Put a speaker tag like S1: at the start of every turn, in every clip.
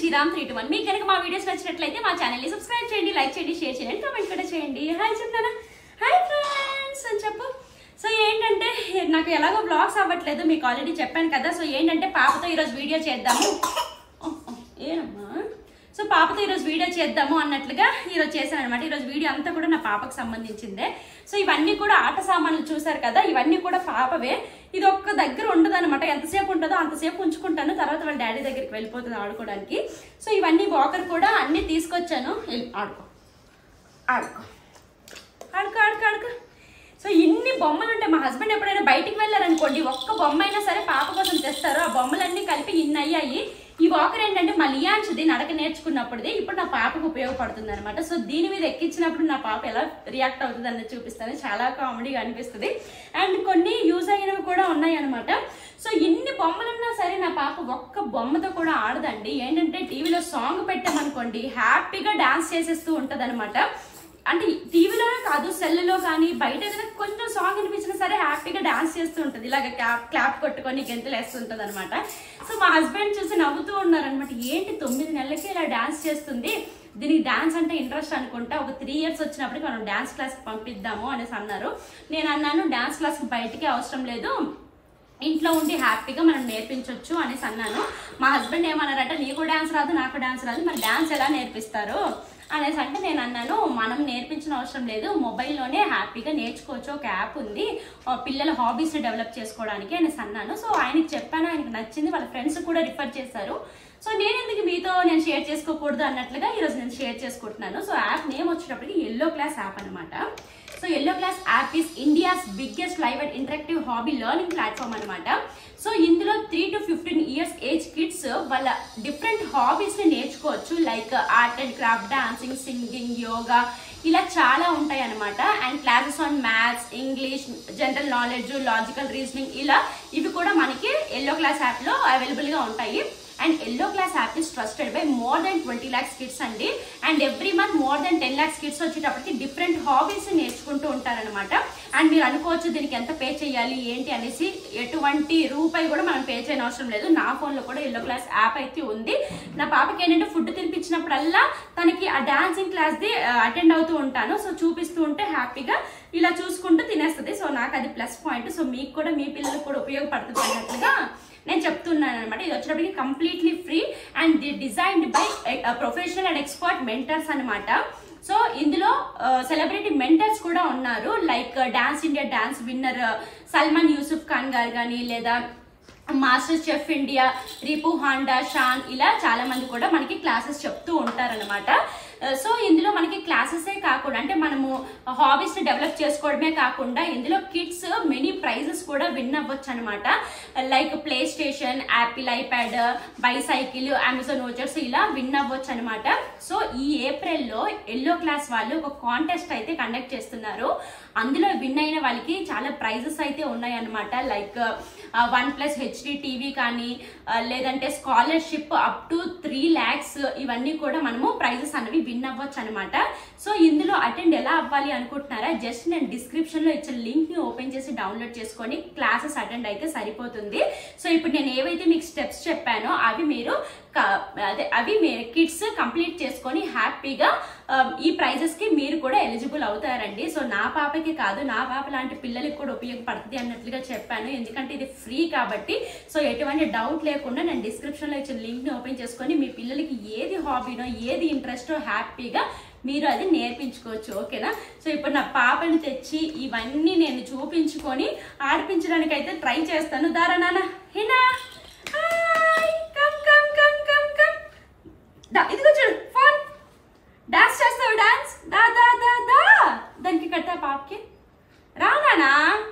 S1: Sriram three two one మీకు కనుక మా వీడియోస్ నచ్చినట్లయితే మా ఛానల్ని సబ్స్క్రైబ్ చేయండి లైక్ చేయండి షేర్ చేయండి కామెంట్ కూడా చేయండి హాయ్ చెప్తానా హాయ్ ఫ్రెండ్స్ అని చెప్పు సో ఏంటంటే నాకు ఎలాగో బ్లాగ్స్ అవ్వట్లేదు మీకు ఆల్రెడీ చెప్పాను కదా సో ఏంటంటే పాపతో ఈరోజు వీడియో చేద్దాము ఓ, ఓ, ఏనమ్మా సో పాపతో ఈరోజు వీడియో చేద్దాము అన్నట్లుగా ఈరోజు చేశాను అనమాట ఈరోజు వీడియో అంతా కూడా నా పాపకు సంబంధించిందే సో ఇవన్నీ కూడా ఆట సామాన్లు చూసారు కదా ఇవన్నీ కూడా పాపవే ఇది ఒక్క దగ్గర ఉండదు అనమాట ఎంతసేపు ఉంటుందో అంతసేపు ఉంచుకుంటాను తర్వాత వాళ్ళ డాడీ దగ్గరికి వెళ్ళిపోతుంది ఆడుకోవడానికి సో ఇవన్నీ వాకర్ కూడా అన్నీ తీసుకొచ్చాను వెళ్ళి ఆడుకో ఆడుకో ఆడుకో ఆడుకో ఆడుకో సో ఇన్ని బొమ్మలు ఉంటాయి మా హస్బెండ్ ఎప్పుడైనా బయటికి వెళ్ళారనుకోండి ఒక్క బొమ్మ అయినా సరే పాప కోసం తెస్తారు ఆ బొమ్మలన్నీ కలిపి ఇన్ని అయ్యాయి ఈ వాకర్ ఏంటంటే మా లియాన్స్ది నడక నేర్చుకున్నప్పుడుది ఇప్పుడు నా పాపకు ఉపయోగపడుతుంది అనమాట సో దీని మీద ఎక్కించినప్పుడు నా పాప ఎలా రియాక్ట్ అవుతుంది అన్నది చూపిస్తాను చాలా కామెడీగా అనిపిస్తుంది అండ్ కొన్ని యూజ్ అయినవి కూడా ఉన్నాయి అనమాట సో ఇన్ని బొమ్మలున్నా సరే నా పాప ఒక్క బొమ్మతో కూడా ఆడదండి ఏంటంటే టీవీలో సాంగ్ పెట్టామనుకోండి హ్యాపీగా డాన్స్ చేసేస్తూ ఉంటది అంటే టీవీలోనే కాదు సెల్లో కానీ బయట ఏదైనా కొంచెం సాంగ్ వినిపించినా సరే హ్యాపీగా డాన్స్ చేస్తూ ఉంటుంది ఇలాగ క్లాప్ క్లాప్ కొట్టుకొని గెంతులు వేస్తుంటది అనమాట సో మా హస్బెండ్ చూసి నవ్వుతూ ఉన్నారనమాట ఏంటి తొమ్మిది నెలలకి ఇలా డాన్స్ చేస్తుంది దీనికి డాన్స్ అంటే ఇంట్రెస్ట్ అనుకుంటా ఒక త్రీ ఇయర్స్ వచ్చినప్పటికి మనం డాన్స్ క్లాస్కి పంపిద్దాము అనేసి అన్నారు నేను అన్నాను డాన్స్ క్లాస్కి బయటికి అవసరం లేదు ఇంట్లో ఉండి హ్యాపీగా మనం నేర్పించవచ్చు అనేసి అన్నాను మా హస్బెండ్ ఏమన్నారంటే నీకు డాన్స్ రాదు నాకు డాన్స్ రాదు మరి డాన్స్ ఎలా నేర్పిస్తారు అనేసి అంటే నేను అన్నాను మనం నేర్పించిన అవసరం లేదు మొబైల్లోనే హ్యాపీగా నేర్చుకోవచ్చు ఒక యాప్ ఉంది ఆ పిల్లల హాబీస్ని డెవలప్ చేసుకోవడానికి అనేసి అన్నాను సో ఆయనకి చెప్పాను ఆయనకి నచ్చింది వాళ్ళ ఫ్రెండ్స్ కూడా రిఫర్ చేశారు సో నేను ఎందుకు మీతో నేను షేర్ చేసుకోకూడదు అన్నట్లుగా ఈరోజు నేను షేర్ చేసుకుంటున్నాను సో యాప్ నేమ్ వచ్చేటప్పటికి ఎల్లో క్లాస్ యాప్ అనమాట so yellow class app is India's biggest live and interactive hobby learning platform అనమాట సో ఇందులో three to fifteen years age kids వాళ్ళ డిఫరెంట్ హాబీస్ ని నేర్చుకోవచ్చు like art and craft dancing singing yoga ఇలా చాలా ఉంటాయి అనమాట and classes on maths English general knowledge logical reasoning ఇలా ఇవి కూడా మనకి ఎల్లో క్లాస్ యాప్ లో అవైలబుల్ గా ఉంటాయి and yellow class app is trusted by more than twenty lakhs kids అండి and every month more than ten lakhs kids వచ్చేటప్పటికి different hobbies నేర్చుకుంటూ ఉంటారనమాట అండ్ మీరు అనుకోవచ్చు దీనికి ఎంత పే చేయాలి ఏంటి అనేసి ఎటువంటి రూపాయి కూడా మనం పే చేయని అవసరం లేదు నా ఫోన్లో కూడా ఎల్లో క్లాస్ యాప్ అయితే ఉంది నా పాపకి ఏంటంటే ఫుడ్ తినిపించినప్పుడల్లా తనకి ఆ డాన్సింగ్ క్లాస్ది అటెండ్ అవుతూ ఉంటాను సో చూపిస్తూ ఉంటే హ్యాపీగా ఇలా చూసుకుంటూ తినేస్తుంది సో నాకు అది ప్లస్ పాయింట్ సో మీకు కూడా మీ పిల్లలకు కూడా ఉపయోగపడుతుంది అన్నట్లుగా నేను చెప్తున్నాను అనమాట ఇది వచ్చేటప్పటికి completely free and the designed by professional and expert mentors అనమాట సో ఇందులో సెలబ్రిటీ మెంటర్స్ కూడా ఉన్నారు like dance India dance winner Salman Yusuf Khan garu కానీ లేదా master chef India Ripu Handa Shaan ఇలా చాలా మంది కూడా మనకి క్లాసెస్ చెప్తూ ఉంటారనమాట సో ఇందులో మనకి క్లాసెసే కాకుండా అంటే మనము హాబీస్ ని డెవలప్ చేసుకోవడమే కాకుండా ఇందులో కిడ్స్ మెనీ ప్రైజెస్ కూడా విన్ అవ్వచ్చు అనమాట like PlayStation Apple iPad bicycle Amazon vouchers ఇలా విన్ అవ్వచ్చు అనమాట సో ఈ ఏప్రిల్లో ఎల్లో క్లాస్ వాళ్ళు ఒక కాంటెస్ట్ అయితే కండక్ట్ చేస్తున్నారు అందులో విన్ అయిన వాళ్ళకి చాలా ప్రైజెస్ అయితే ఉన్నాయి అనమాట like one plus HD TV కానీ ఆ, లేదంటే scholarship up to three lakhs ఇవన్నీ కూడా మనము ప్రైజెస్ అనేవి విన్ అవ్వచ్చు అనమాట సో ఇందులో అటెండ్ ఎలా అవ్వాలి అనుకుంటున్నారా జస్ట్ నేను డిస్క్రిప్షన్ లో ఇచ్చిన లింక్ ని ఓపెన్ చేసి డౌన్లోడ్ చేసుకొని క్లాసెస్ అటెండ్ అయితే సరిపోతుంది సో ఇప్పుడు నేను ఏవైతే మీకు స్టెప్స్ చెప్పానో అవి మీరు క- అదే అవి మీ కిడ్స్ కంప్లీట్ చేసుకొని హ్యాపీగా ఆ, ఈ ప్రైజెస్ కి మీరు కూడా ఎలిజిబుల్ అవుతారండి సో నా పాపకి కాదు నా పాప లాంటి పిల్లలకి కూడా ఉపయోగపడుతుంది అన్నట్లుగా చెప్పాను ఎందుకంటే ఇది ఫ్రీ కాబట్టి సో ఎటువంటి డౌట్ లేకుండా నేను డిస్క్రిప్షన్ లో ఇచ్చిన లింక్ ని ఓపెన్ చేసుకొని మీ పిల్లలకి ఏది హాబీనో ఏది ఇంట్రెస్టో హ్యాపీగా మీరు అది నేర్పించుకోవచ్చు ఓకేనా సో ఇప్పుడు నా పాపని తెచ్చి ఇవన్నీ నేను చూపించుకొని ఆడిపించడానికి అయితే ట్రై చేస్తాను దారా నాన్న హినా hi come come come come come దా ఇదిగో చూడు ఫోన్ డాన్స్ చేస్తావు డాన్స్ దా దా దా దా దానికి కట్టా పాపకి రా నానా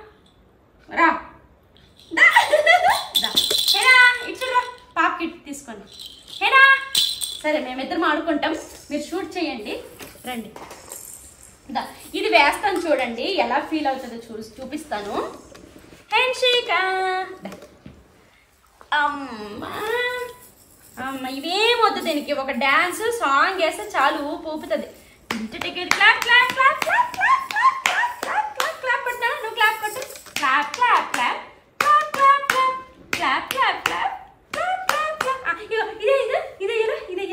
S1: రా దా దా. హేనా ఇటు రా పాపకి ఇటు తీసుకోండి హేనా సరే మేమిద్దరం ఆడుకుంటాం మీరు షూట్ చేయండి రండి దా ఇది వేస్తాను చూడండి ఎలా ఫీల్ అవుతుందో చూ చూపిస్తాను హ్యాండ్ షేక్ అమ్మా అమ్మ ఇవేం వద్దు దీనికి ఒక డాన్స్ సాంగ్ వేస్తే చాలు ఊపు ఊపుతుంది ఇంటి ticket clap clap clap clap clap clap clap clap clap clap కొట్టినా నువ్వు క్లాప్ కొట్టు clap clap clap clap clap clap clap clap clap clap clap clap ఆ, ఇదిగో ఇదే ఇదే ఇదే ఇరా ఇదే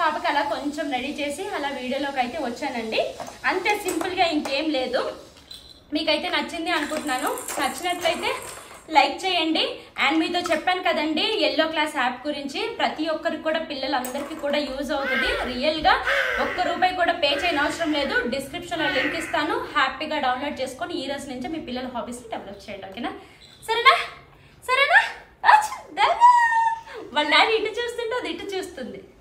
S1: పాపకి అలా కొంచెం రెడీ చేసి అలా వీడియోలోకి అయితే వచ్చానండి అంతే సింపుల్గా ఇంకేం లేదు మీకైతే నచ్చింది అనుకుంటున్నాను నచ్చినట్లయితే లైక్ చేయండి అండ్ మీతో చెప్పాను కదండి ఎల్లో క్లాస్ యాప్ గురించి ప్రతి ఒక్కరికి కూడా పిల్లలందరికీ కూడా యూజ్ అవుతుంది రియల్గా ఒక్క రూపాయి కూడా పే చేయని అవసరం లేదు డిస్క్రిప్షన్లో లింక్ ఇస్తాను హ్యాపీగా డౌన్లోడ్ చేసుకొని ఈ రోజు నుంచి మీ పిల్లల హాబీస్ని డెవలప్ చేయండి ఓకేనా సరేనా సరేనా అచ్చ్, దా. వాళ్ళ డాడీ ఇటు చూస్తుంటే అది ఇటు చూస్తుంది